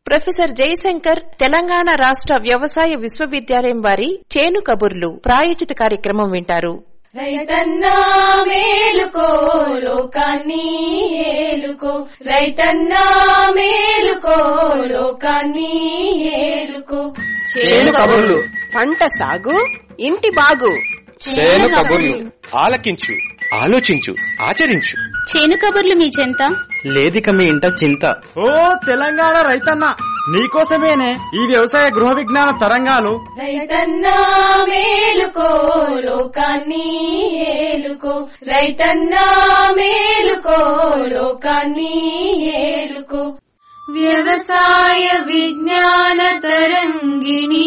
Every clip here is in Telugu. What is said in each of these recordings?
ప్రొఫెసర్ జయశంకర్ తెలంగాణ రాష్ట్ర వ్యవసాయ విశ్వవిద్యాలయం వారి చేను కబుర్లు ప్రాయోజిత కార్యక్రమం వింటారు రైతన్నా మేలుకో లోకాన్ని ఏలుకో రైతన్నా మేలుకో లోకాన్ని ఏలుకో చేను కబుర్లు పంట సాగు ఇంటి బాగు చేను కబుర్లు ఆలకించు ఆలోచించు ఆచరించు చేను కబుర్లు మీ చెంత లేదిక మీ ఇంట చింత ఓ తెలంగాణ రైతన్న నీకోసమేనే ఈ వ్యవసాయ గృహ విజ్ఞాన తరంగాలు రైతన్నా మేలుకో లోకాన్ని ఏలుకో రైతన్నా మేలుకో లోకాన్ని ఏలుకో వ్యవసాయ విజ్ఞాన తరంగిణి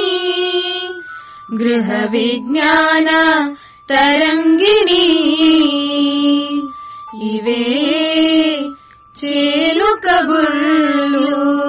గృహ విజ్ఞాన తరంగిణి ఇవే చేలు కబుర్లు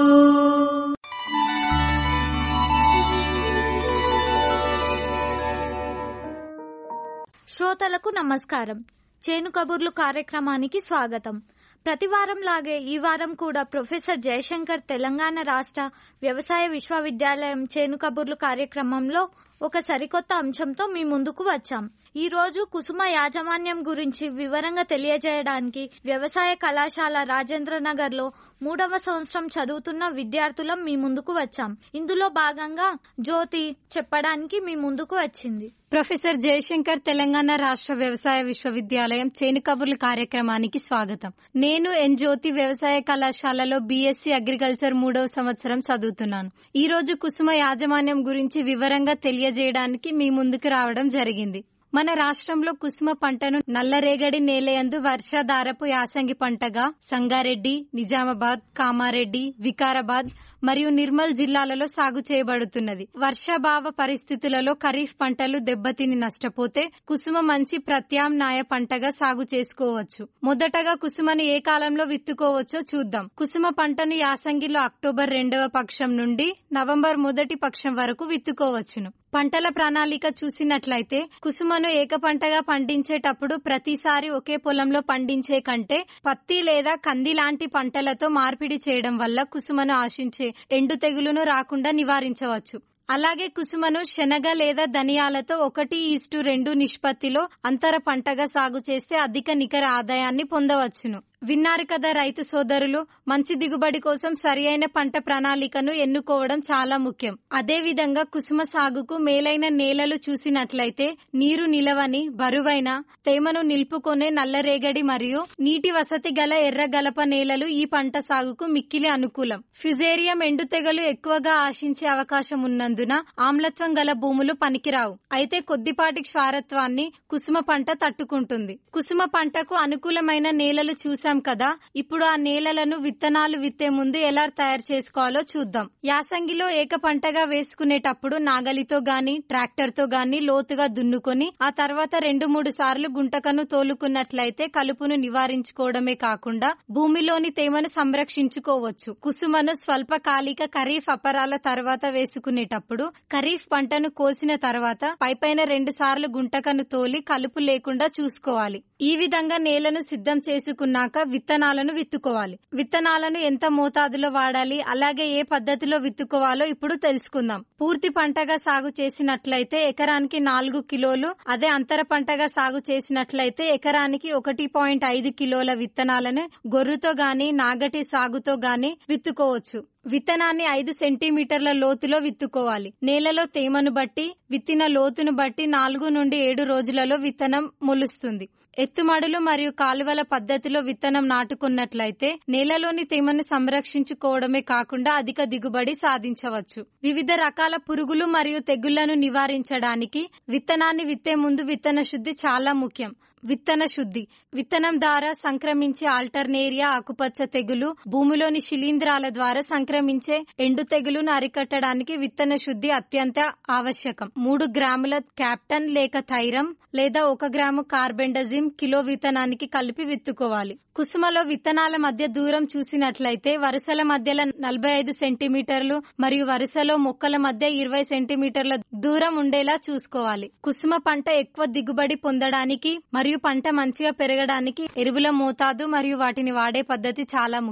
శ్రోతలకు నమస్కారం చేను కబుర్లు కార్యక్రమానికి స్వాగతం ప్రతి వారం లాగే ఈ వారం కూడా ప్రొఫెసర్ జయశంకర్ తెలంగాణ రాష్ట్ర వ్యవసాయ విశ్వవిద్యాలయం చేను కబుర్లు కార్యక్రమంలో ఒక సరికొత్త అంశంతో మీ ముందుకు వచ్చాం ఈ రోజు కుసుమ యాజమాన్యం గురించి వివరంగా తెలియజేయడానికి వ్యవసాయ కళాశాల రాజేంద్ర నగర్ లో మూడవ సంవత్సరం చదువుతున్న విద్యార్థులం మీ ముందుకు వచ్చాం ఇందులో భాగంగా జ్యోతి చెప్పడానికి మీ ముందుకు వచ్చింది ప్రొఫెసర్ జయశంకర్ తెలంగాణ రాష్ట్ర వ్యవసాయ విశ్వవిద్యాలయం చేను కబుర్లు కార్యక్రమానికి స్వాగతం నేను ఎన్ జ్యోతి వ్యవసాయ కళాశాలలో బీఎస్సీ అగ్రికల్చర్ మూడవ సంవత్సరం చదువుతున్నాను ఈ రోజు కుసుమ యాజమాన్యం గురించి వివరంగా తెలియజేయడానికి మీ ముందుకు రావడం జరిగింది మన రాష్ట్రంలో కుసుమ పంటను నల్లరేగడి నేలయందు వర్షాధారపు యాసంగి పంటగా సంగారెడ్డి నిజామాబాద్ కామారెడ్డి వికారాబాద్ మరియు నిర్మల్ జిల్లాలలో సాగు చేయబడుతున్నది వర్షాభావ పరిస్థితులలో ఖరీఫ్ పంటలు దెబ్బతిని నష్టపోతే కుసుమ మంచి ప్రత్యామ్నాయ పంటగా సాగు చేసుకోవచ్చు మొదటగా కుసుమను ఏ కాలంలో విత్తుకోవచ్చో చూద్దాం కుసుమ పంటను యాసంగిలో అక్టోబర్ రెండవ పక్షం నుండి నవంబర్ మొదటి పక్షం వరకు విత్తుకోవచ్చును పంటల ప్రణాళిక చూసినట్లయితే కుసుమను ఏక పంటగా పండించేటప్పుడు ప్రతిసారి ఒకే పొలంలో పండించే కంటే పత్తి లేదా కంది లాంటి పంటలతో మార్పిడి చేయడం వల్ల కుసుమను ఆశించే ఎండు తెగులును రాకుండా నివారించవచ్చు అలాగే కుసుమను శనగ లేదా ధనియాలతో ఒకటి ఈస్టు రెండు నిష్పత్తిలో అంతర పంటగా సాగు చేస్తే అధిక నికర ఆదాయాన్ని పొందవచ్చును విన్నారు కదా రైతు సోదరులు మంచి దిగుబడి కోసం సరియైన పంట ప్రణాళికను ఎన్నుకోవడం చాలా ముఖ్యం అదే విధంగా కుసుమ సాగుకు మేలైన నేలలు చూసినట్లయితే నీరు నిలవని బరువైన తేమను నిలుపుకొనే నల్లరేగడి మరియు నీటి వసతి గల ఎర్ర గలప నేలలు ఈ పంట సాగుకు మిక్కిలి అనుకూలం ఫిజేరియం ఎండుతెగలు ఎక్కువగా ఆశించే అవకాశం ఉన్నందున ఆమ్లత్వం గల భూములు పనికిరావు అయితే కొద్దిపాటి క్షారత్వాన్ని కుసుమ పంట తట్టుకుంటుంది కుసుమ పంటకు అనుకూలమైన నేలలు చూసాం కదా ఇప్పుడు ఆ నేలలను విత్తనాలు విత్తే ముందు ఎలా తయారు చేసుకోవాలో చూద్దాం యాసంగిలో ఏక పంటగా వేసుకునేటప్పుడు నాగలితో గాని ట్రాక్టర్ తో గాని లోతుగా దున్నుకొని ఆ తర్వాత రెండు మూడు సార్లు గుంటకను తోలుకున్నట్లయితే కలుపును నివారించుకోవడమే కాకుండా భూమిలోని తేమను సంరక్షించుకోవచ్చు కుసుమను స్వల్పకాలిక ఖరీఫ్ అపరాల తర్వాత వేసుకునేటప్పుడు ఖరీఫ్ పంటను కోసిన తర్వాత పైపైన రెండు సార్లు గుంటకను తోలి కలుపు లేకుండా చూసుకోవాలి ఈ విధంగా నేలను సిద్ధం చేసుకున్నాక విత్తనాలను విత్తుకోవాలి విత్తనాలను ఎంత మోతాదులో వాడాలి అలాగే ఏ పద్ధతిలో విత్తుకోవాలో ఇప్పుడు తెలుసుకుందాం పూర్తి పంటగా సాగు చేసినట్లయితే ఎకరానికి నాలుగు కిలోలు అదే అంతర పంటగా సాగు చేసినట్లయితే ఎకరానికి ఒకటి పాయింట్ ఐదు కిలోల విత్తనాలను గొర్రుతో గాని నాగటి సాగుతో గాని విత్తుకోవచ్చు విత్తనాన్ని ఐదు సెంటీమీటర్ల లోతులో విత్తుకోవాలి నేలలో తేమను బట్టి విత్తిన లోతును బట్టి నాలుగు నుండి ఏడు రోజులలో విత్తనం మొలుస్తుంది ఎత్తుమడులు మరియు కాలువల పద్ధతిలో విత్తనం నాటుకున్నట్లయితే నేలలోని తేమను సంరక్షించుకోవడమే కాకుండా అధిక దిగుబడి సాధించవచ్చు వివిధ రకాల పురుగులు మరియు తెగుళ్లను నివారించడానికి విత్తనాన్ని విత్తే ముందు విత్తన శుద్ధి చాలా ముఖ్యం విత్తన శుద్ధి విత్తనం ద్వారా సంక్రమించే ఆల్టర్నేరియా ఆకుపచ్చ తెగులు భూమిలోని శిలీంధ్రాల ద్వారా సంక్రమించే ఎండు తెగులును అరికట్టడానికి విత్తన శుద్ధి అత్యంత ఆవశ్యకం మూడు గ్రాముల క్యాప్టన్ లేక థైరం లేదా ఒక గ్రాము కార్బెండజిమ్ కిలో విత్తనానికి కలిపి విత్తుకోవాలి కుసుమలో విత్తనాల మధ్య దూరం చూసినట్లయితే వరుసల మధ్యలో నలభై ఐదు సెంటీమీటర్లు మరియు వరుసలో మొక్కల మధ్య ఇరవై సెంటీమీటర్ల దూరం ఉండేలా చూసుకోవాలి కుసుమ పంట ఎక్కువ దిగుబడి పొందడానికి మరియు పంట మంచిగా పెరగడానికి ఎరువుల మోతాదు మరియు వాటిని వాడే పద్ధతి చాలా ముఖ్యం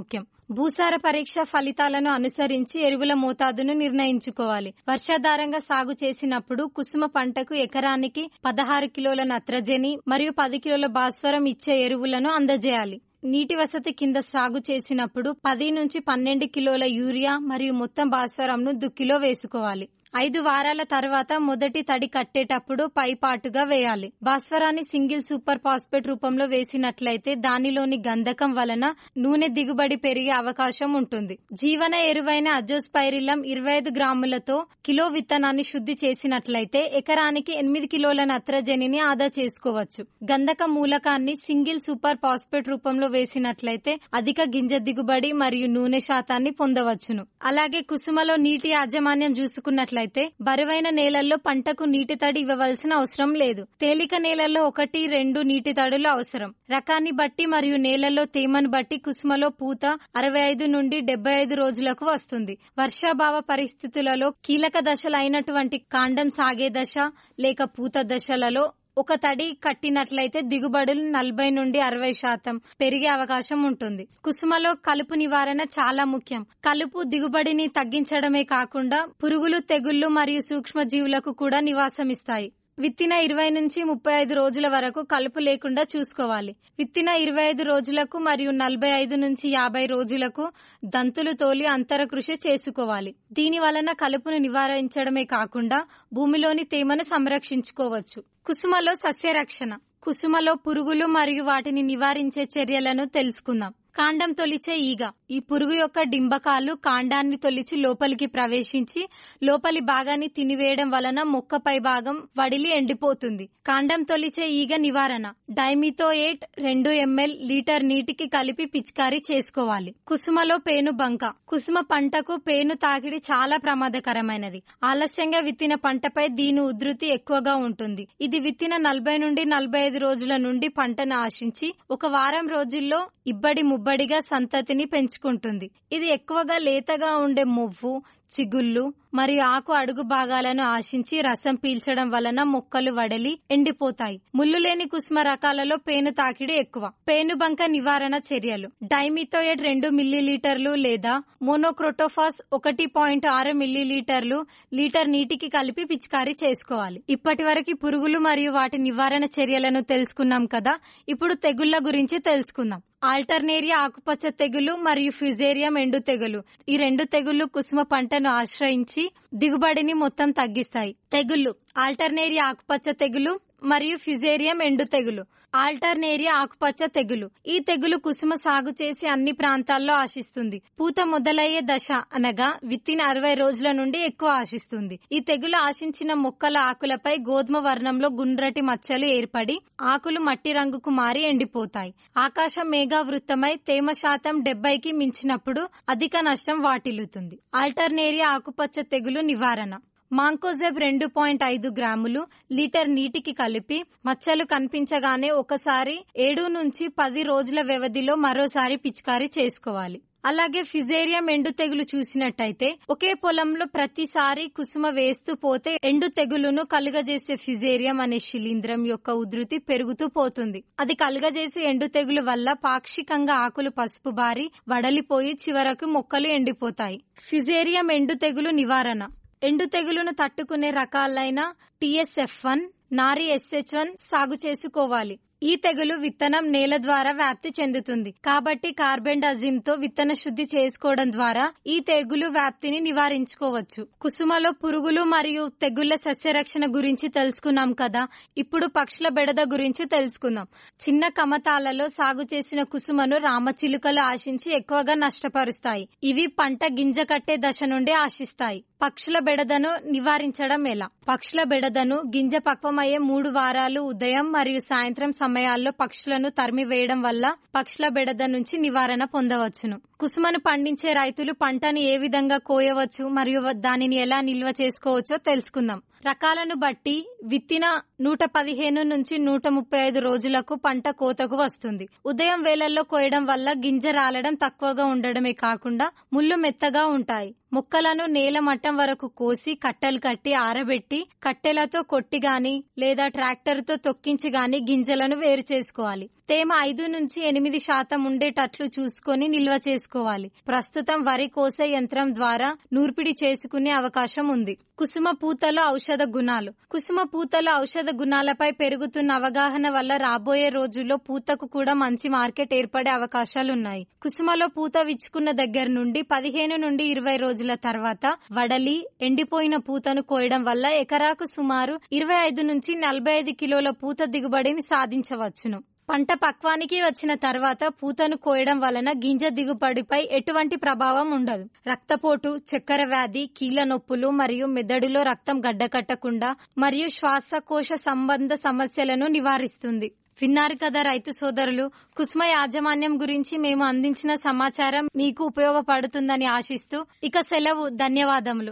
భూసార పరీక్ష ఫలితాలను అనుసరించి ఎరువుల మోతాదును నిర్ణయించుకోవాలి వర్షాధారంగా సాగు చేసినప్పుడు కుసుమ పంటకు ఎకరానికి పదహారు కిలోల నత్రజని మరియు పది కిలోల భాస్వరం ఇచ్చే ఎరువులను అందజేయాలి నీటి వసతి కింద సాగు చేసినప్పుడు పది నుంచి పన్నెండు కిలోల యూరియా మరియు మొత్తం భాస్వరంను దుక్కిలో వేసుకోవాలి ఐదు వారాల తర్వాత మొదటి తడి కట్టేటప్పుడు పైపాటుగా వేయాలి భాస్వరాన్ని సింగిల్ సూపర్ ఫాస్ఫేట్ రూపంలో వేసినట్లయితే దానిలోని గంధకం వలన నూనె దిగుబడి పెరిగే అవకాశం ఉంటుంది జీవన ఎరువైన అజోస్పైరిలం ఇరవై ఐదు గ్రాములతో కిలో విత్తనాన్ని శుద్ధి చేసినట్లయితే ఎకరానికి ఎనిమిది కిలోల నత్రజనిని ఆదా చేసుకోవచ్చు గంధక మూలకాన్ని సింగిల్ సూపర్ ఫాస్ఫేట్ రూపంలో వేసినట్లయితే అధిక గింజ దిగుబడి మరియు నూనె శాతాన్ని పొందవచ్చును అలాగే కుసుమలో నీటి యాజమాన్యం చూసుకున్నట్లయితే బరువైన నేలల్లో పంటకు నీటి తడి ఇవ్వవలసిన అవసరం లేదు తేలిక నేలల్లో ఒకటి రెండు నీటి తడులు అవసరం రకాన్ని బట్టి మరియు నేలల్లో తేమను బట్టి కుసుమలో పూత అరవై ఐదు నుండి డెబ్బై ఐదు రోజులకు వస్తుంది వర్షాభావ పరిస్థితులలో కీలక దశలు అయినటువంటి కాండం సాగే దశ లేక పూత దశలలో ఒక తడి కట్టినట్లయితే దిగుబడులు నలభై నుండి అరవై శాతం పెరిగే అవకాశం ఉంటుంది కుసుమలో కలుపు నివారణ చాలా ముఖ్యం కలుపు దిగుబడిని తగ్గించడమే కాకుండా పురుగులు తెగుళ్లు మరియు సూక్ష్మజీవులకు కూడా నివాసమిస్తాయి విత్తిన ఇరవై నుంచి ముప్పై ఐదు రోజుల వరకు కలుపు లేకుండా చూసుకోవాలి విత్తిన ఇరవై ఐదు రోజులకు మరియు నలభై ఐదు నుంచి యాభై రోజులకు దంతులు తోలి అంతర కృషి చేసుకోవాలి దీని వలన కలుపును నివారించడమే కాకుండా భూమిలోని తేమను సంరక్షించుకోవచ్చు కుసుమలో సస్యరక్షణ కుసుమలో పురుగులు మరియు వాటిని నివారించే చర్యలను తెలుసుకుందాం కాండం తొలిచే ఈగ ఈ పురుగు యొక్క డింబకాలు కాండాన్ని తొలిచి లోపలికి ప్రవేశించి లోపలి భాగాన్ని తినివేయడం వలన మొక్క పై భాగం వడిలి ఎండిపోతుంది కాండం తొలిచే ఈగ నివారణ డైమిథోయేట్ రెండు ఎంఎల్ లీటర్ నీటికి కలిపి పిచికారీ చేసుకోవాలి కుసుమలో పేను బంక కుసుమ పంటకు పేను తాకిడి చాలా ప్రమాదకరమైనది ఆలస్యంగా విత్తిన పంటపై దీని ఉధృతి ఎక్కువగా ఉంటుంది ఇది విత్తిన నలభై నుండి నలభై ఐదు రోజుల నుండి పంటను ఆశించి ఒక వారం రోజుల్లో ఇబ్బడి ముబ్బడిగా సంతతిని పెంచుకుంటుంది ఇది ఎక్కువగా లేతగా ఉండే మొవ్వు చిగుళ్ళు మరియు ఆకు అడుగు భాగాలను ఆశించి రసం పీల్చడం వలన మొక్కలు వడలి ఎండిపోతాయి ముళ్ళు లేని కుసుమ రకాలలో పేను తాకిడి ఎక్కువ పేనుబంక నివారణ చర్యలు డైమిథోయేట్ రెండు మిల్లీలీటర్లు లేదా మోనోక్రోటోఫాస్ ఒకటి పాయింట్ ఆరు మిల్లీలీటర్లు లీటర్ నీటికి కలిపి పిచికారీ చేసుకోవాలి ఇప్పటి వరకు పురుగులు మరియు వాటి నివారణ చర్యలను తెలుసుకున్నాం కదా ఇప్పుడు తెగుళ్ల గురించి తెలుసుకుందాం ఆల్టర్నేరియా ఆకుపచ్చ తెగులు మరియు ఫ్యుజేరియం ఎండు తెగులు ఈ రెండు తెగుళ్లు కుసుమ పంటను ఆశ్రయించి దిగుబడిని మొత్తం తగ్గిస్తాయి తెగుళ్లు ఆల్టర్నేరియా ఆకుపచ్చ తెగులు మరియు ఫ్యుజేరియం ఎండు తెగులు ఆల్టర్నేరియా ఆకుపచ్చ తెగులు ఈ తెగులు కుసుమ సాగు చేసి అన్ని ప్రాంతాల్లో ఆశిస్తుంది పూత మొదలయ్యే దశ అనగా విత్తిన అరవై రోజుల నుండి ఎక్కువ ఆశిస్తుంది ఈ తెగులు ఆశించిన మొక్కల ఆకులపై గోధుమ వర్ణంలో గుండ్రటి మచ్చలు ఏర్పడి ఆకులు మట్టి రంగుకు మారి ఎండిపోతాయి ఆకాశం మేఘావృతమై తేమ శాతం డెబ్బైకి మించినప్పుడు అధిక నష్టం వాటిల్లుతుంది ఆల్టర్నేరియా ఆకుపచ్చ తెగులు నివారణ మాంకోజెబ్ రెండు పాయింట్ ఐదు గ్రాములు లీటర్ నీటికి కలిపి మచ్చలు కనిపించగానే ఒకసారి ఏడు నుంచి పది రోజుల వ్యవధిలో మరోసారి పిచికారీ చేసుకోవాలి అలాగే ఫిజేరియం ఎండు తెగులు చూసినట్టయితే ఒకే పొలంలో ప్రతిసారి కుసుమ వేస్తూ పోతే ఎండు తెగులును కలుగజేసే ఫిజేరియం అనే శిలీంద్రం యొక్క ఉధృతి పెరుగుతూ పోతుంది అది కలుగజేసే ఎండు తెగులు వల్ల పాక్షికంగా ఆకులు పసుపు బారి వడలిపోయి చివరకు మొక్కలు ఎండిపోతాయి ఫిజేరియం ఎండు తెగులు నివారణ ఎండు తెగులును తట్టుకునే రకాలైన టిఎస్ఎఫ్ వన్ నారి ఎస్హెచ్ వన్ సాగు చేసుకోవాలి ఈ తెగులు విత్తనం నేల ద్వారా వ్యాప్తి చెందుతుంది కాబట్టి కార్బెండాజిమ్ తో విత్తన శుద్ధి చేసుకోవడం ద్వారా ఈ తెగులు వ్యాప్తిని నివారించుకోవచ్చు కుసుమలో పురుగులు మరియు తెగుళ్ల సస్యరక్షణ గురించి తెలుసుకున్నాం కదా ఇప్పుడు పక్షుల బెడద గురించి తెలుసుకుందాం చిన్న కమతాలలో సాగు చేసిన కుసుమను రామచిలుకలు ఆశించి ఎక్కువగా నష్టపరుస్తాయి ఇవి పంట గింజ కట్టే దశ నుండి ఆశిస్తాయి పక్షుల బెడదను నివారించడం ఎలా పక్షుల బెడదను గింజ పక్వమయ్యే మూడు వారాలు ఉదయం మరియు సాయంత్రం సమయాల్లో పక్షులను తరిమివేయడం వల్ల పక్షుల బెడద నుంచి నివారణ పొందవచ్చును కుసుమను పండించే రైతులు పంటను ఏ విధంగా కోయవచ్చు మరియు దానిని ఎలా నిల్వ చేసుకోవచ్చో తెలుసుకుందాం రకాలను బట్టి విత్తిన నూట పదిహేను నుంచి నూట ముప్పై ఐదు రోజులకు పంట కోతకు వస్తుంది ఉదయం వేళల్లో కోయడం వల్ల గింజ రాలడం తక్కువగా ఉండడమే కాకుండా ముళ్ళు మెత్తగా ఉంటాయి మొక్కలను నేల మట్టం వరకు కోసి కట్టలు కట్టి ఆరబెట్టి కట్టెలతో కొట్టి గాని లేదా ట్రాక్టర్ తో తొక్కించి గాని గింజలను వేరు చేసుకోవాలి తేమ ఐదు నుంచి ఎనిమిది శాతం ఉండేటట్లు చూసుకొని నిల్వ చేసుకోవాలి ప్రస్తుతం వరి కోసే యంత్రం ద్వారా నూర్పిడి చేసుకునే అవకాశం ఉంది కుసుమ పూతలో ఔషధ గుణాలు కుసుమ పూతలో ఔషధ గుణాలపై పెరుగుతున్న అవగాహన వల్ల రాబోయే రోజుల్లో పూతకు కూడా మంచి మార్కెట్ ఏర్పడే అవకాశాలున్నాయి కుసుమలో పూత విచ్చుకున్న దగ్గర నుండి పదిహేను నుండి ఇరవై రోజుల తర్వాత వడలి ఎండిపోయిన పూతను కోయడం వల్ల ఎకరాకు సుమారు ఇరవై ఐదు నుంచి నలభై ఐదు కిలోల పూత దిగుబడిని సాధించవచ్చును పంట పక్వానికి వచ్చిన తర్వాత పూతను కోయడం వలన గింజ దిగుబడిపై ఎటువంటి ప్రభావం ఉండదు రక్తపోటు చక్కెర వ్యాధి కీళ్ల నొప్పులు మరియు మెదడులో రక్తం గడ్డకట్టకుండా మరియు శ్వాసకోశ సంబంధ సమస్యలను నివారిస్తుంది విన్నారు కదా రైతు సోదరులు కుసుమ యాజమాన్యం గురించి మేము అందించిన సమాచారం మీకు ఉపయోగపడుతుందని ఆశిస్తూ ఇక సెలవు ధన్యవాదములు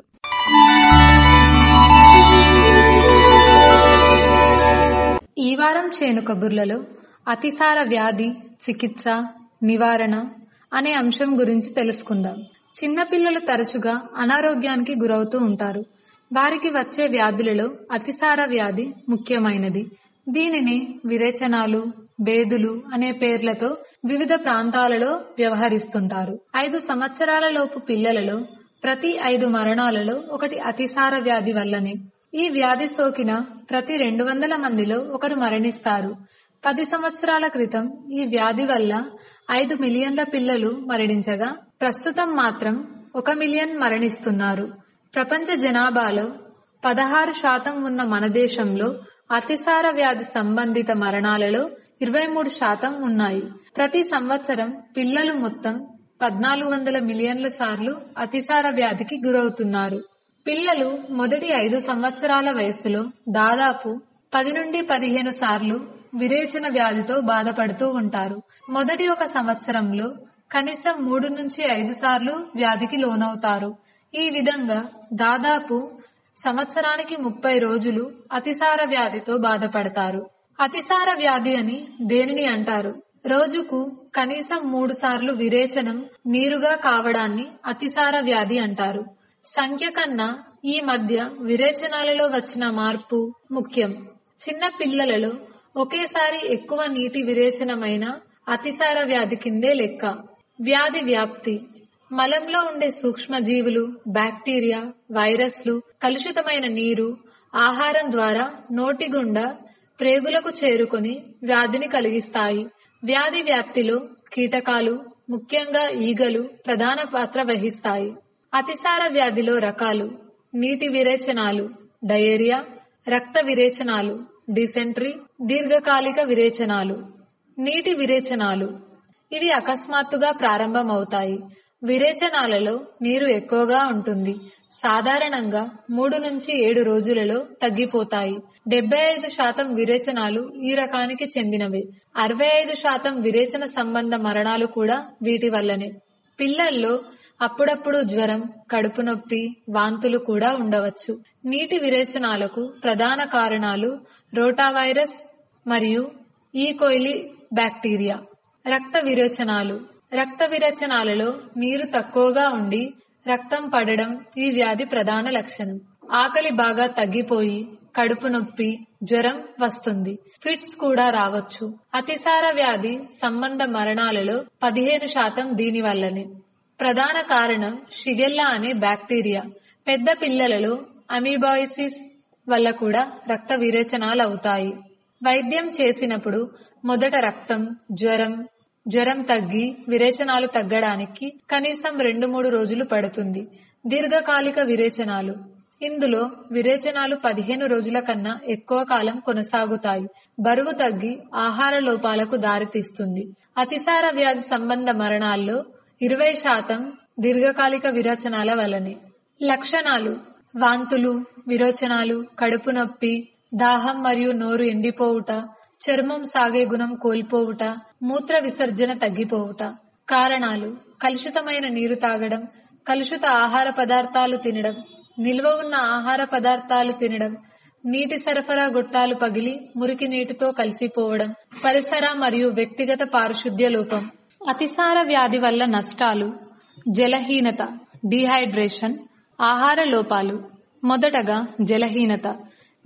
ఈ వారం చేను కబుర్లలో అతిసార వ్యాధి చికిత్స నివారణ అనే అంశం గురించి తెలుసుకుందాం చిన్నపిల్లలు తరచుగా అనారోగ్యానికి గురవుతూ ఉంటారు వారికి వచ్చే వ్యాధులలో అతిసార వ్యాధి ముఖ్యమైనది దీనిని విరేచనాలు బేదులు అనే పేర్లతో వివిధ ప్రాంతాలలో వ్యవహరిస్తుంటారు ఐదు సంవత్సరాల లోపు పిల్లలలో ప్రతి ఐదు మరణాలలో ఒకటి అతిసార వ్యాధి వల్లనే ఈ వ్యాధి సోకిన ప్రతి రెండు వందల మందిలో ఒకరు మరణిస్తారు పది సంవత్సరాల క్రితం ఈ వ్యాధి వల్ల ఐదు మిలియన్ల పిల్లలు మరణించగా ప్రస్తుతం మాత్రం ఒక మిలియన్ మరణిస్తున్నారు ప్రపంచ జనాభాలో పదహారు శాతం ఉన్న మన దేశంలో అతిసార వ్యాధి సంబంధిత మరణాలలో ఇరవై మూడు శాతం ఉన్నాయి ప్రతి సంవత్సరం పిల్లలు మొత్తం పద్నాలుగు వందల మిలియన్ల సార్లు అతిసార వ్యాధికి గురవుతున్నారు పిల్లలు మొదటి ఐదు సంవత్సరాల వయస్సులో దాదాపు పది నుండి పదిహేను సార్లు విరేచన వ్యాధితో బాధపడుతూ ఉంటారు మొదటి ఒక సంవత్సరంలో కనీసం మూడు నుంచి ఐదు సార్లు వ్యాధికి లోనవుతారు ఈ విధంగా దాదాపు సంవత్సరానికి ముప్పై రోజులు అతిసార వ్యాధితో బాధపడతారు అతిసార వ్యాధి అని దేనిని అంటారు రోజుకు కనీసం మూడు సార్లు విరేచనం నీరుగా కావడాన్ని అతిసార వ్యాధి అంటారు సంఖ్య కన్నా ఈ మధ్య విరేచనాలలో వచ్చిన మార్పు ముఖ్యం చిన్న పిల్లలలో ఒకేసారి ఎక్కువ నీటి విరేచనమైన అతిసార వ్యాధి కిందే లెక్క వ్యాధి వ్యాప్తి మలంలో ఉండే సూక్ష్మజీవులు బ్యాక్టీరియా వైరస్లు కలుషితమైన నీరు ఆహారం ద్వారా నోటి గుండా ప్రేగులకు చేరుకొని వ్యాధిని కలిగిస్తాయి వ్యాధి వ్యాప్తిలో కీటకాలు ముఖ్యంగా ఈగలు ప్రధాన పాత్ర వహిస్తాయి అతిసార వ్యాధిలో రకాలు నీటి విరేచనాలు డయేరియా రక్త విరేచనాలు డిసెంట్రీ దీర్ఘకాలిక విరేచనాలు నీటి విరేచనాలు ఇవి అకస్మాత్తుగా ప్రారంభమవుతాయి విరేచనాలలో నీరు ఎక్కువగా ఉంటుంది సాధారణంగా మూడు నుంచి ఏడు రోజులలో తగ్గిపోతాయి డెబ్బై ఐదు శాతం విరేచనాలు ఈ రకానికి చెందినవి అరవై ఐదు శాతం విరేచన సంబంధ మరణాలు కూడా వీటి వల్లనే పిల్లల్లో అప్పుడప్పుడు జ్వరం కడుపు నొప్పి వాంతులు కూడా ఉండవచ్చు నీటి విరేచనాలకు ప్రధాన కారణాలు రోటావైరస్ మరియు ఈకోయిలి బ్యాక్టీరియా రక్త విరేచనాలు రక్త విరేచనాలలో నీరు తక్కువగా ఉండి రక్తం పడడం ఈ వ్యాధి ప్రధాన లక్షణం ఆకలి బాగా తగ్గిపోయి కడుపు నొప్పి జ్వరం వస్తుంది ఫిట్స్ కూడా రావచ్చు అతిసార వ్యాధి సంబంధ మరణాలలో పదిహేను శాతం దీని వల్లనే ప్రధాన కారణం షిగెల్లా అనే బ్యాక్టీరియా పెద్ద పిల్లలలో అమీబాయిసిస్ వల్ల కూడా రక్త విరేచనాలు అవుతాయి వైద్యం చేసినప్పుడు మొదట రక్తం జ్వరం జ్వరం తగ్గి విరేచనాలు తగ్గడానికి కనీసం రెండు మూడు రోజులు పడుతుంది దీర్ఘకాలిక విరేచనాలు ఇందులో విరేచనాలు పదిహేను రోజుల కన్నా ఎక్కువ కాలం కొనసాగుతాయి బరువు తగ్గి ఆహార లోపాలకు దారితీస్తుంది అతిసార వ్యాధి సంబంధ మరణాల్లో ఇరవై శాతం దీర్ఘకాలిక విరేచనాల వలనే లక్షణాలు వాంతులు విరోచనాలు కడుపు నొప్పి దాహం మరియు నోరు ఎండిపోవుట చర్మం సాగే గుణం కోల్పోవుట మూత్ర విసర్జన తగ్గిపోవుట కారణాలు కలుషితమైన నీరు తాగడం కలుషిత ఆహార పదార్థాలు తినడం నిల్వ ఉన్న ఆహార పదార్థాలు తినడం నీటి సరఫరా గొట్టాలు పగిలి మురికి నీటితో కలిసిపోవడం పరిసర మరియు వ్యక్తిగత పారిశుద్ధ్య లోపం అతిసార వ్యాధి వల్ల నష్టాలు జలహీనత డీహైడ్రేషన్ ఆహార లోపాలు మొదటగా జలహీనత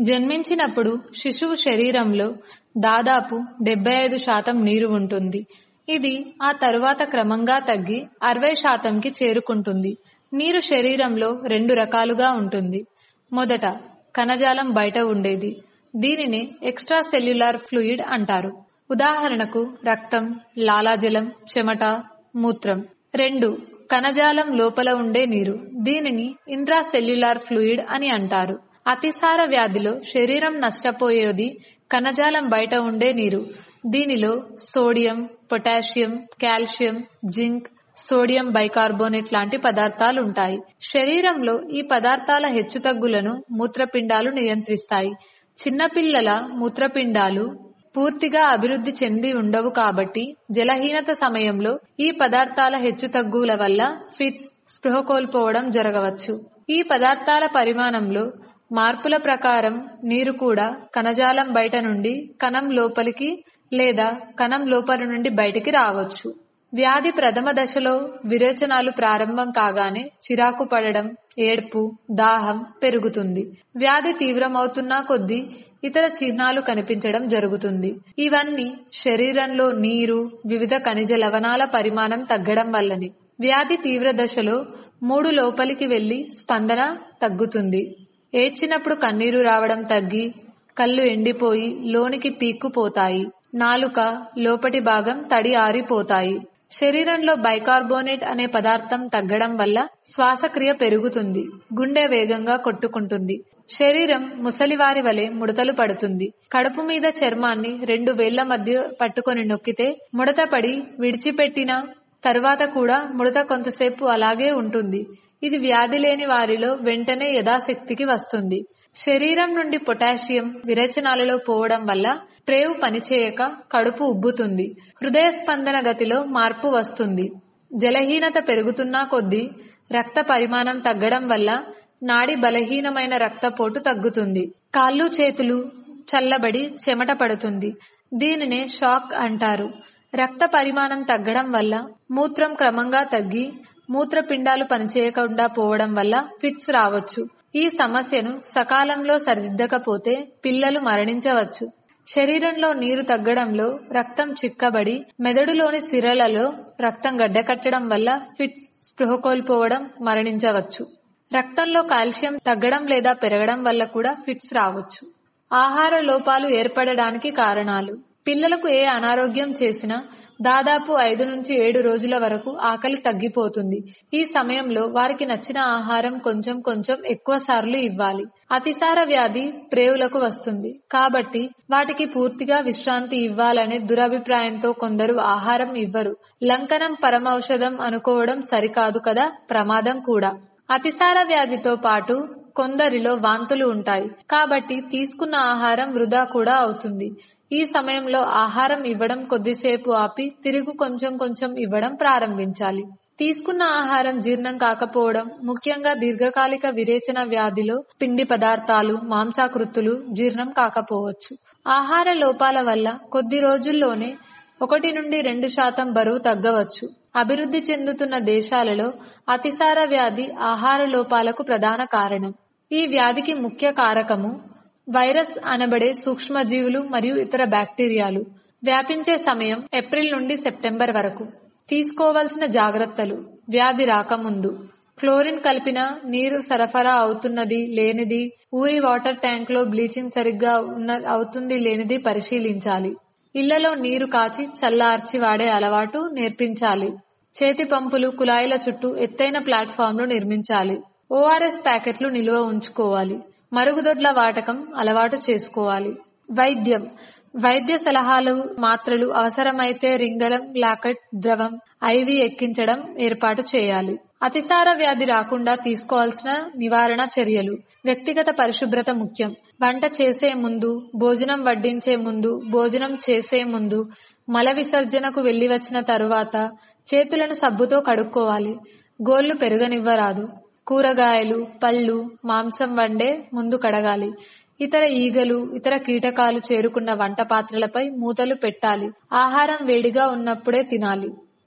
జన్మించినప్పుడు శిశువు శరీరంలో దాదాపు డెబ్బై ఐదు శాతం నీరు ఉంటుంది ఇది ఆ తరువాత క్రమంగా తగ్గి అరవై శాతంకి చేరుకుంటుంది నీరు శరీరంలో రెండు రకాలుగా ఉంటుంది మొదట కణజాలం బయట ఉండేది దీనిని ఎక్స్ట్రా సెల్యులార్ ఫ్లూయిడ్ అంటారు ఉదాహరణకు రక్తం లాలాజలం చెమట మూత్రం రెండు కణజాలం లోపల ఉండే నీరు దీనిని ఇంట్రాసెల్యులార్ ఫ్లూయిడ్ అని అంటారు అతిసార వ్యాధిలో శరీరం నష్టపోయేది కణజాలం బయట ఉండే నీరు దీనిలో sodium potassium calcium zinc sodium bicarbonate లాంటి పదార్థాలు ఉంటాయి శరీరంలో ఈ పదార్థాల హెచ్చుతగ్గులను మూత్రపిండాలు నియంత్రిస్తాయి చిన్నపిల్లల మూత్రపిండాలు పూర్తిగా అభివృద్ధి చెంది ఉండవు కాబట్టి జలహీనత సమయంలో ఈ పదార్థాల హెచ్చుతగ్గుల వల్ల ఫిట్స్ స్పృహ కోల్పోవడం జరగవచ్చు ఈ పదార్థాల పరిమాణంలో మార్పుల ప్రకారం నీరు కూడా కణజాలం బయట నుండి కణం లోపలికి లేదా కణం లోపలి నుండి బయటికి రావచ్చు వ్యాధి ప్రథమ దశలో విరేచనాలు ప్రారంభం కాగానే చిరాకు పడడం ఏడ్పు దాహం పెరుగుతుంది వ్యాధి తీవ్రమవుతున్నా కొద్దీ ఇతర చిహ్నాలు కనిపించడం జరుగుతుంది ఇవన్నీ శరీరంలో నీరు వివిధ ఖనిజ లవణాల పరిమాణం తగ్గడం వల్లనే వ్యాధి తీవ్ర దశలో మూడు లోపలికి వెళ్లి స్పందన తగ్గుతుంది ఏడ్చినప్పుడు కన్నీరు రావడం తగ్గి కళ్ళు ఎండిపోయి లోనికి పీక్కుపోతాయి నాలుక లోపటి భాగం తడి ఆరిపోతాయి శరీరంలో బైకార్బోనేట్ అనే పదార్థం తగ్గడం వల్ల శ్వాసక్రియ పెరుగుతుంది గుండె వేగంగా కొట్టుకుంటుంది శరీరం ముసలివారి వలె ముడతలు పడుతుంది కడుపు మీద చర్మాన్ని రెండు వేళ్ల మధ్య పట్టుకొని నొక్కితే ముడత పడి విడిచిపెట్టిన తర్వాత కూడా ముడత కొంతసేపు అలాగే ఉంటుంది ఇది వ్యాధి లేని వారిలో వెంటనే యథాశక్తికి వస్తుంది శరీరం నుండి పొటాషియం విరేచనాలలో పోవడం వల్ల ప్రేవు పనిచేయక కడుపు ఉబ్బుతుంది హృదయ స్పందన గతిలో మార్పు వస్తుంది జలహీనత పెరుగుతున్నా కొద్దీ రక్త పరిమాణం తగ్గడం వల్ల నాడి బలహీనమైన రక్తపోటు తగ్గుతుంది కాళ్ళు చేతులు చల్లబడి చెమట పడుతుంది దీనినే షాక్ అంటారు రక్త పరిమాణం తగ్గడం వల్ల మూత్రం క్రమంగా తగ్గి మూత్రపిండాలు పనిచేయకుండా పోవడం వల్ల ఫిట్స్ రావచ్చు ఈ సమస్యను సకాలంలో సరిదిద్దకపోతే పిల్లలు మరణించవచ్చు శరీరంలో నీరు తగ్గడంలో రక్తం చిక్కబడి మెదడులోని సిరలలో రక్తం గడ్డకట్టడం వల్ల ఫిట్స్ స్పృహ కోల్పోవడం మరణించవచ్చు రక్తంలో కాల్షియం తగ్గడం లేదా పెరగడం వల్ల కూడా ఫిట్స్ రావచ్చు ఆహార లోపాలు ఏర్పడడానికి కారణాలు పిల్లలకు ఏ అనారోగ్యం చేసినా దాదాపు ఐదు నుంచి ఏడు రోజుల వరకు ఆకలి తగ్గిపోతుంది ఈ సమయంలో వారికి నచ్చిన ఆహారం కొంచెం కొంచెం ఎక్కువ సార్లు ఇవ్వాలి అతిసార వ్యాధి ప్రేవులకు వస్తుంది కాబట్టి వాటికి పూర్తిగా విశ్రాంతి ఇవ్వాలనే దురభిప్రాయంతో కొందరు ఆహారం ఇవ్వరు లంకనం పరమౌషధం అనుకోవడం సరికాదు కదా ప్రమాదం కూడా అతిసార వ్యాధితో పాటు కొందరిలో వాంతులు ఉంటాయి కాబట్టి తీసుకున్న ఆహారం వృధా కూడా అవుతుంది ఈ సమయంలో ఆహారం ఇవ్వడం కొద్దిసేపు ఆపి తిరుగు కొంచెం కొంచెం ఇవ్వడం ప్రారంభించాలి తీసుకున్న ఆహారం జీర్ణం కాకపోవడం ముఖ్యంగా దీర్ఘకాలిక విరేచన వ్యాధిలో పిండి పదార్థాలు మాంసాకృత్తులు జీర్ణం కాకపోవచ్చు ఆహార లోపాల వల్ల కొద్ది రోజుల్లోనే ఒకటి నుండి రెండు శాతం బరువు తగ్గవచ్చు అభివృద్ధి చెందుతున్న దేశాలలో అతిసార వ్యాధి ఆహార లోపాలకు ప్రధాన కారణం ఈ వ్యాధికి ముఖ్య కారకము వైరస్ అనబడే సూక్ష్మజీవులు మరియు ఇతర బ్యాక్టీరియాలు వ్యాపించే సమయం ఏప్రిల్ నుండి సెప్టెంబర్ వరకు తీసుకోవాల్సిన జాగ్రత్తలు వ్యాధి రాకముందు క్లోరిన్ కలిపిన నీరు సరఫరా అవుతున్నది లేనిది ఊరి వాటర్ ట్యాంక్ లో బ్లీచింగ్ సరిగ్గా ఉన్న అవుతుంది లేనిది పరిశీలించాలి ఇళ్లలో నీరు కాచి చల్లార్చి వాడే అలవాటు నేర్పించాలి చేతి పంపులు కుళాయిల చుట్టూ ఎత్తైన ప్లాట్ఫామ్లు నిర్మించాలి ఓఆర్ఎస్ ప్యాకెట్లు నిల్వ ఉంచుకోవాలి మరుగుదొడ్ల వాటకం అలవాటు చేసుకోవాలి వైద్యం వైద్య సలహాలు మాత్రలు అవసరమైతే రింగలం లాకెట్ ద్రవం ఐవి ఎక్కించడం ఏర్పాటు చేయాలి అతిసార వ్యాధి రాకుండా తీసుకోవాల్సిన నివారణ చర్యలు వ్యక్తిగత పరిశుభ్రత ముఖ్యం వంట చేసే ముందు భోజనం వడ్డించే ముందు భోజనం చేసే ముందు మల విసర్జనకు వెళ్లి వచ్చిన తరువాత చేతులను సబ్బుతో కడుక్కోవాలి గోళ్లు పెరగనివ్వరాదు కూరగాయలు పళ్ళు మాంసం వండే ముందు కడగాలి ఇతర ఈగలు ఇతర కీటకాలు చేరుకున్న వంట పాత్రలపై మూతలు పెట్టాలి ఆహారం వేడిగా ఉన్నప్పుడే తినాలి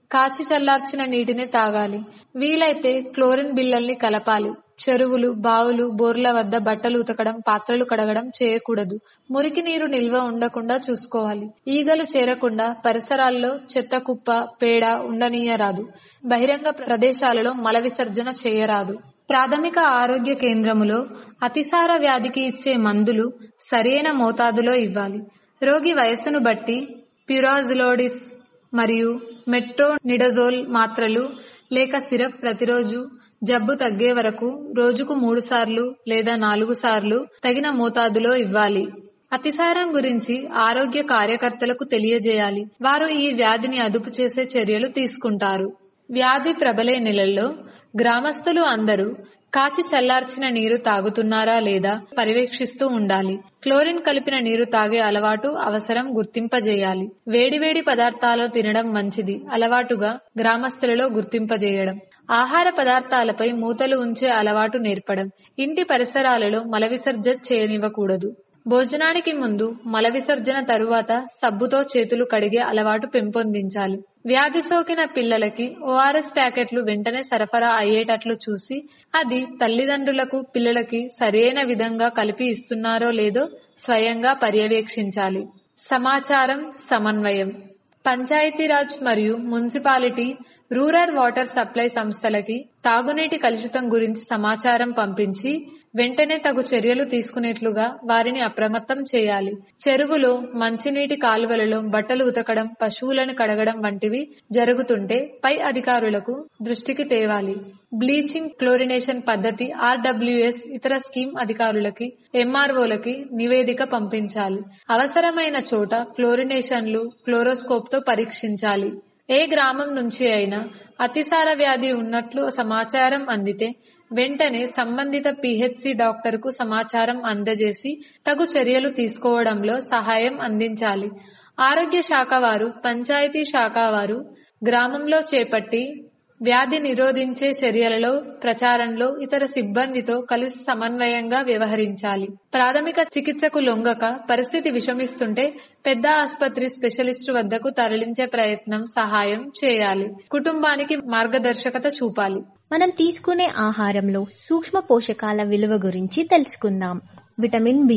కాచి చల్లార్చిన నీటిని తాగాలి వీలైతే క్లోరిన్ బిళ్ళల్ని కలపాలి చెరువులు బావులు బోర్ల వద్ద బట్టలు ఉతకడం పాత్రలు కడగడం చేయకూడదు మురికి నీరు నిల్వ ఉండకుండా చూసుకోవాలి ఈగలు చేరకుండా పరిసరాల్లో చెత్త కుప్ప పేడ ఉండనీయరాదు బహిరంగ ప్రదేశాలలో మల విసర్జన చేయరాదు ప్రాథమిక ఆరోగ్య కేంద్రములో అతిసార వ్యాధికి ఇచ్చే మందులు సరైన మోతాదులో ఇవ్వాలి రోగి వయస్సును బట్టి ప్యురాజిలోడిస్ మరియు మెట్రోనిడజోల్ మాత్రలు లేక సిరప్ ప్రతిరోజు జబ్బు తగ్గే వరకు రోజుకు మూడు సార్లు లేదా నాలుగు సార్లు తగిన మోతాదులో ఇవ్వాలి అతిసారం గురించి ఆరోగ్య కార్యకర్తలకు తెలియజేయాలి వారు ఈ వ్యాధిని అదుపు చేసే చర్యలు తీసుకుంటారు వ్యాధి ప్రబలే నెలల్లో గ్రామస్తులు అందరూ కాచి చల్లార్చిన నీరు తాగుతున్నారా లేదా పర్యవేక్షిస్తూ ఉండాలి క్లోరిన్ కలిపిన నీరు తాగే అలవాటు అవసరం గుర్తింపజేయాలి వేడివేడి పదార్థాలు తినడం మంచిది అలవాటుగా గ్రామస్తులలో గుర్తింపజేయడం ఆహార పదార్థాలపై మూతలు ఉంచే అలవాటు నేర్పడం ఇంటి పరిసరాలలో మల విసర్జన చేయనివ్వకూడదు భోజనానికి ముందు మల విసర్జన తరువాత సబ్బుతో చేతులు కడిగే అలవాటు పెంపొందించాలి వ్యాధి సోకిన పిల్లలకి ఓఆర్ఎస్ ప్యాకెట్లు వెంటనే సరఫరా అయ్యేటట్లు చూసి అది తల్లిదండ్రులకు పిల్లలకి సరైన విధంగా కలిపి ఇస్తున్నారో లేదో స్వయంగా పర్యవేక్షించాలి సమాచారం సమన్వయం పంచాయతీరాజ్ మరియు మున్సిపాలిటీ రూరల్ వాటర్ సప్లై సంస్థలకి తాగునీటి కలుషితం గురించి సమాచారం పంపించి వెంటనే తగు చర్యలు తీసుకునేట్లుగా వారిని అప్రమత్తం చేయాలి చెరువులో మంచినీటి కాలువలలో బట్టలు ఉతకడం పశువులను కడగడం వంటివి జరుగుతుంటే పై అధికారులకు దృష్టికి తేవాలి బ్లీచింగ్ క్లోరినేషన్ పద్ధతి ఆర్డబ్ల్యూఎస్ ఇతర స్కీమ్ అధికారులకి ఎంఆర్ఓలకి నివేదిక పంపించాలి అవసరమైన చోట క్లోరినేషన్లు క్లోరోస్కోప్ తో పరీక్షించాలి ఏ గ్రామం నుంచి అయినా అతిసార వ్యాధి ఉన్నట్లు సమాచారం అందితే వెంటనే సంబంధిత పిహెచ్సి డాక్టర్ కు సమాచారం అందజేసి తగు చర్యలు తీసుకోవడంలో సహాయం అందించాలి ఆరోగ్య శాఖ వారు పంచాయతీ శాఖ వారు గ్రామంలో చేపట్టి వ్యాధి నిరోధించే చర్యలలో ప్రచారంలో ఇతర సిబ్బందితో కలిసి సమన్వయంగా వ్యవహరించాలి ప్రాథమిక చికిత్సకు లొంగక పరిస్థితి విషమిస్తుంటే పెద్ద ఆసుపత్రి స్పెషలిస్టు వద్దకు తరలించే ప్రయత్నం సహాయం చేయాలి కుటుంబానికి మార్గదర్శకత చూపాలి మనం తీసుకునే ఆహారంలో సూక్ష్మ పోషకాల విలువ గురించి తెలుసుకుందాం విటమిన్ బి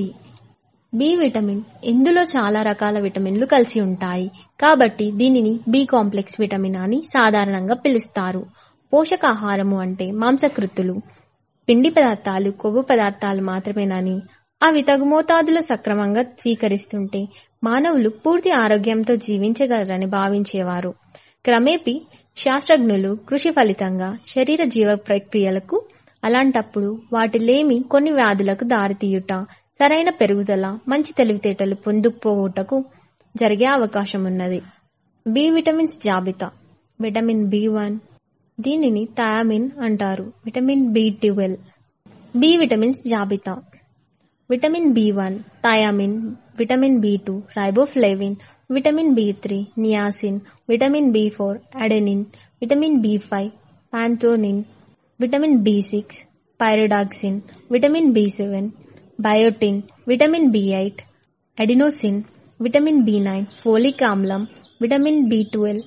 బి విటమిన్ ఇందులో చాలా రకాల విటమిన్లు కలిసి ఉంటాయి కాబట్టి దీనిని బి కాంప్లెక్స్ విటమిన్ అని సాధారణంగా పిలుస్తారు పోషకాహారము అంటే మాంసకృతులు పిండి పదార్థాలు కొవ్వు పదార్థాలు మాత్రమేనని అవి తగు మోతాదులో సక్రమంగా స్వీకరిస్తుంటే మానవులు పూర్తి ఆరోగ్యంతో జీవించగలరని భావించేవారు క్రమేపీ శాస్త్రజ్ఞులు కృషి ఫలితంగా శరీర జీవ ప్రక్రియలకు అలాంటప్పుడు వాటి లేమి కొన్ని వ్యాధులకు దారితీయుట సరైన పెరుగుదల మంచి తెలివితేటలు పొందుకుపోవుటకు జరిగే అవకాశం ఉన్నది బి విటమిన్స్ జాబితా విటమిన్ బి వన్ దీనిని థయామిన్ అంటారు vitamin B twelve B vitamins జాబితా vitamin B one thiamine vitamin B two riboflavin vitamin B three niacin vitamin B four adenine vitamin B five పాంథోనిన్ vitamin B six pyridoxine vitamin B seven biotin vitamin B eight adenosine vitamin B nine folic ఆమ్లం vitamin B twelve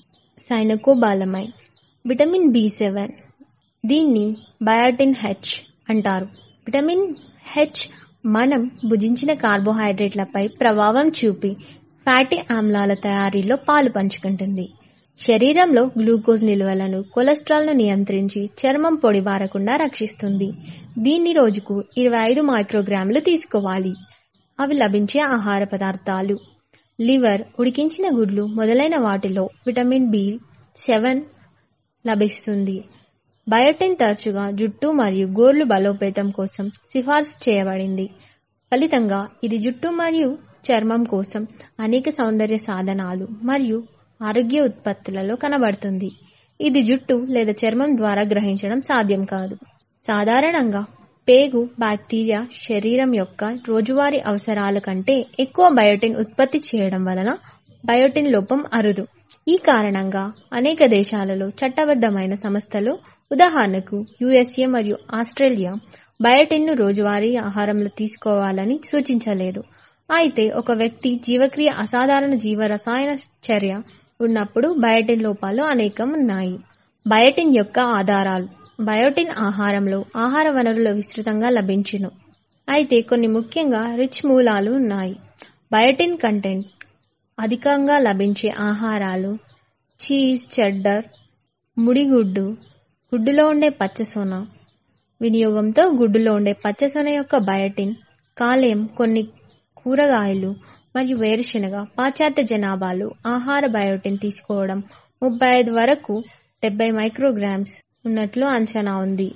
cyanocobalamin vitamin B seven దీన్ని బయోటిన్ హెచ్ అంటారు విటమిన్ హెచ్ మనం భుజించిన కార్బోహైడ్రేట్లపై ప్రభావం చూపి ఫ్యాటీ ఆమ్లాల తయారీలో పాలు పంచుకుంటుంది శరీరంలో గ్లూకోజ్ నిల్వలను కొలెస్ట్రాల్ను నియంత్రించి చర్మం పొడిబారకుండా రక్షిస్తుంది దీన్ని రోజుకు ఇరవై ఐదు మైక్రోగ్రాములు తీసుకోవాలి అవి లభించే ఆహార పదార్థాలు లివర్ ఉడికించిన గుడ్లు మొదలైన వాటిలో విటమిన్ బి సెవెన్ లభిస్తుంది బయోటిన్ తరచుగా జుట్టు మరియు గోర్లు బలోపేతం కోసం సిఫార్సు చేయబడింది ఫలితంగా ఇది జుట్టు మరియు చర్మం కోసం అనేక సౌందర్య సాధనాలు మరియు ఆరోగ్య ఉత్పత్తులలో కనబడుతుంది ఇది జుట్టు లేదా చర్మం ద్వారా గ్రహించడం సాధ్యం కాదు సాధారణంగా పేగు బ్యాక్టీరియా శరీరం యొక్క రోజువారీ అవసరాల కంటే ఎక్కువ బయోటిన్ ఉత్పత్తి చేయడం వలన బయోటిన్ లోపం అరుదు ఈ కారణంగా అనేక దేశాలలో చట్టబద్ధమైన సంస్థలు ఉదాహరణకు యుఎస్ఏ మరియు ఆస్ట్రేలియా బయోటిన్ను రోజువారీ ఆహారంలో తీసుకోవాలని సూచించలేదు అయితే ఒక వ్యక్తి జీవక్రియ అసాధారణ జీవ రసాయన చర్య ఉన్నప్పుడు బయోటిన్ లోపాలు అనేకం ఉన్నాయి బయోటిన్ యొక్క ఆధారాలు బయోటిన్ ఆహారంలో ఆహార వనరులు విస్తృతంగా లభించును అయితే కొన్ని ముఖ్యంగా రిచ్ మూలాలు ఉన్నాయి బయోటిన్ కంటెంట్ అధికంగా లభించే ఆహారాలు చీజ్ చెడ్డర్ ముడిగుడ్డు గుడ్డులో ఉండే పచ్చసొన వినియోగంతో గుడ్డులో ఉండే పచ్చసొన యొక్క బయోటిన్ కాలేయం కొన్ని కూరగాయలు మరియు వేరుశెనగ పాశ్చాత్య జనాభాలు ఆహార బయోటిన్ తీసుకోవడం ముప్పై ఐదు వరకు డెబ్బై మైక్రోగ్రామ్స్ ఉన్నట్లు అంచనా ఉంది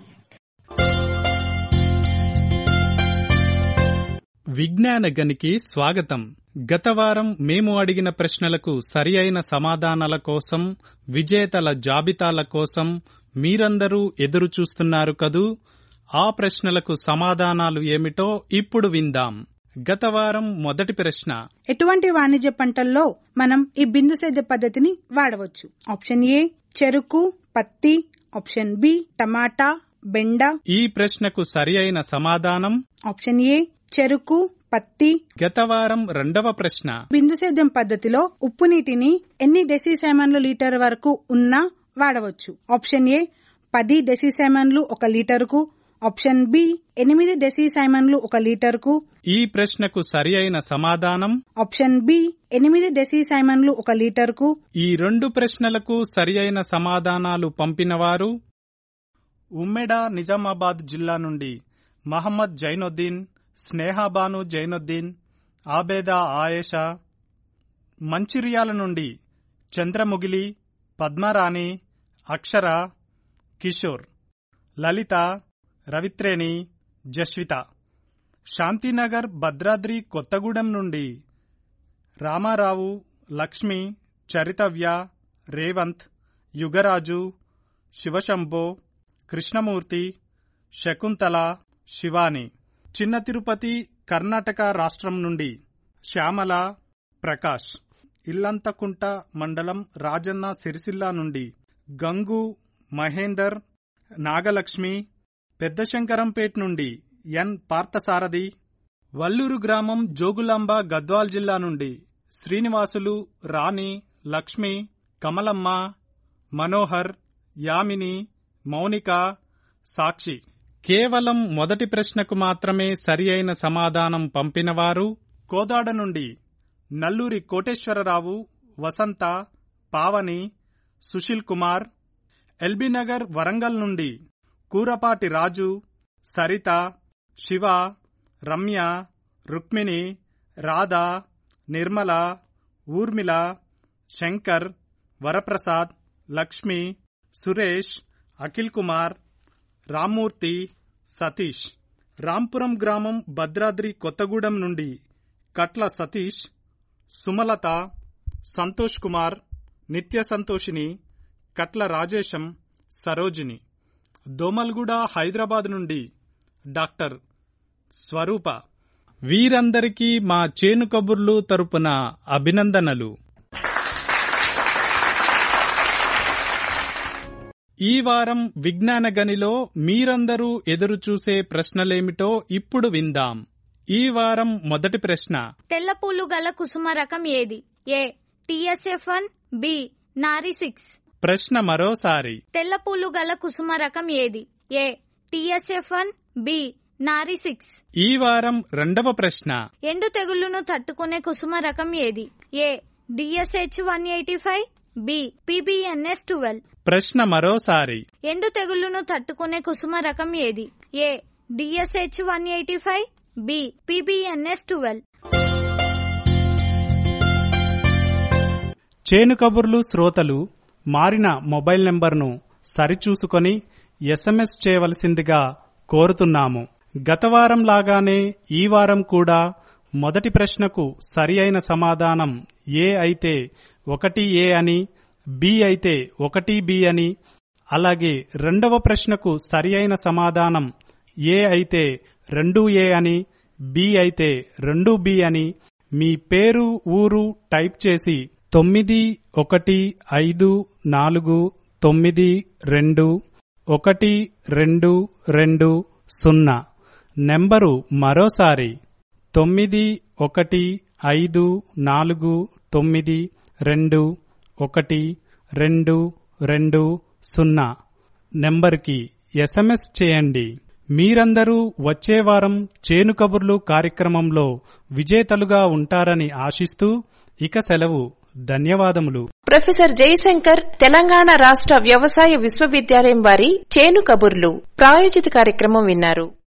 విజ్ఞాన గనికి స్వాగతం గత వారం మేము అడిగిన ప్రశ్నలకు సరి అయిన సమాధానాల కోసం విజేతల జాబితాల కోసం మీరందరూ ఎదురు చూస్తున్నారు కదూ ఆ ప్రశ్నలకు సమాధానాలు ఏమిటో ఇప్పుడు విందాం గత వారం మొదటి ప్రశ్న ఎటువంటి వాణిజ్య పంటల్లో మనం ఈ బిందు సేద్య పద్ధతిని వాడవచ్చు ఆప్షన్ ఏ చెరుకు పత్తి ఆప్షన్ బి టమాటా బెండ ఈ ప్రశ్నకు సరి అయిన సమాధానం ఆప్షన్ ఏ చెరుకు పత్తి గత వారం రెండవ ప్రశ్న బిందు సేద్యం పద్ధతిలో ఉప్పు నీటిని ఎన్ని డెసిసైమన్లు లీటర్ వరకు ఉన్నా వాడవచ్చు ఆప్షన్ ఏ పది డెసిసైమన్లు ఒక లీటరుకు ఆప్షన్ బి ఎనిమిది డెసిసైమన్లు ఒక లీటరుకు ఈ ప్రశ్నకు సరి అయిన సమాధానం ఆప్షన్ బి ఎనిమిది డెసిసైమన్లు ఒక లీటరుకు ఈ రెండు ప్రశ్నలకు సరి అయిన సమాధానాలు పంపినవారు ఉమ్మెడ నిజామాబాద్ జిల్లా నుండి మహమ్మద్ జైనుద్దీన్ స్నేహాబాను జైనుద్దీన్ ఆబేదా ఆయేషా మంచిర్యాల నుండి చంద్రముగిలి పద్మరాణి అక్షర కిషోర్ లలిత రవిత్రేణి జస్విత శాంతినగర్ భద్రాద్రి కొత్తగూడెం నుండి రామారావు లక్ష్మి చరితవ్య రేవంత్ యుగరాజు శివశంభో కృష్ణమూర్తి శకుంతల శివాని చిన్న తిరుపతి కర్ణాటక రాష్ట్రం నుండి శ్యామల ప్రకాష్ ఇల్లంతకుంట మండలం రాజన్న సిరిసిల్ల నుండి గంగు మహేందర్ నాగలక్ష్మి పెద్దశంకరంపేట్ నుండి ఎన్ పార్థసారథి వల్లూరు గ్రామం జోగులాంబ గద్వాల్ జిల్లా నుండి శ్రీనివాసులు రాణి లక్ష్మి కమలమ్మ మనోహర్ యామిని మౌనిక సాక్షి కేవలం మొదటి ప్రశ్నకు మాత్రమే సరి అయిన సమాధానం పంపినవారు కోదాడ నుండి నల్లూరి కోటేశ్వరరావు వసంత పావని సుశీల్ కుమార్ ఎల్బీనగర్ వరంగల్ నుండి కూరపాటి రాజు సరిత శివ రమ్య రుక్మిణి రాధ నిర్మల ఊర్మిళ శంకర్ వరప్రసాద్ లక్ష్మి సురేష్ అఖిల్ కుమార్ రామ్మూర్తి సతీష్ రాంపురం గ్రామం భద్రాద్రి కొత్తగూడెం నుండి కట్ల సతీష్ సుమలత సంతోష్ కుమార్ నిత్య సంతోషిని కట్ల రాజేశం సరోజిని దోమల్గూడ హైదరాబాద్ నుండి డాక్టర్ స్వరూప వీరందరికీ మా చేను కబుర్లు తరపున అభినందనలు ఈ వారం విజ్ఞాన గనిలో మీరందరూ ఎదురుచూసే ప్రశ్నలేమిటో ఇప్పుడు విందాం ఈ వారం మొదటి ప్రశ్న తెల్ల పూలు గల కుసుమ రకం ఏది ఏ టిఎస్ఎఫ్ వన్ బి నారి సిక్స్ ప్రశ్న మరోసారి తెల్ల పూలు గల కుసుమ రకం ఏది ఏ టిఎస్ఎఫ్ వన్ బి నారి సిక్స్ ఈ వారం రెండవ ప్రశ్న ఎండు తెగుళ్లను తట్టుకునే కుసుమ రకం ఏది A DSH one eighty five B PBNS twelve ప్రశ్న మరోసారి ఎండు తెగుళ్లను తట్టుకునే కుసుమ రకం ఏది A DSH one eighty five B PBNS twelve చేను కబుర్లు శ్రోతలు మారిన మొబైల్ నెంబర్ను సరిచూసుకొని ఎస్ఎంఎస్ చేయవలసిందిగా కోరుతున్నాము గత వారం లాగానే ఈ వారం కూడా మొదటి ప్రశ్నకు సరి అయిన సమాధానం ఏ అయితే ఒకటి ఏ అని బి అయితే ఒకటి బి అని అలాగే రెండవ ప్రశ్నకు సరి అయిన సమాధానం ఏ అయితే రెండు ఏ అని బి అయితే రెండు బి అని మీ పేరు ఊరు టైప్ చేసి తొమ్మిది ఒకటి ఐదు నాలుగు తొమ్మిది రెండు ఒకటి రెండు రెండు సున్నా నెంబరు మరోసారి తొమ్మిది ఒకటి ఐదు నాలుగు తొమ్మిది రెండు ఒకటి రెండు రెండు సున్నా నెంబర్కి ఎస్ఎంఎస్ చేయండి మీరందరూ వచ్చే వారం చేను కబుర్లు కార్యక్రమంలో విజేతలుగా ఉంటారని ఆశిస్తూ ఇక సెలవు ధన్యవాదములు ప్రొఫెసర్ జయశంకర్ తెలంగాణ రాష్ట్ర వ్యవసాయ విశ్వవిద్యాలయం వారి చేను కబుర్లు ప్రాయోజిత కార్యక్రమం విన్నారు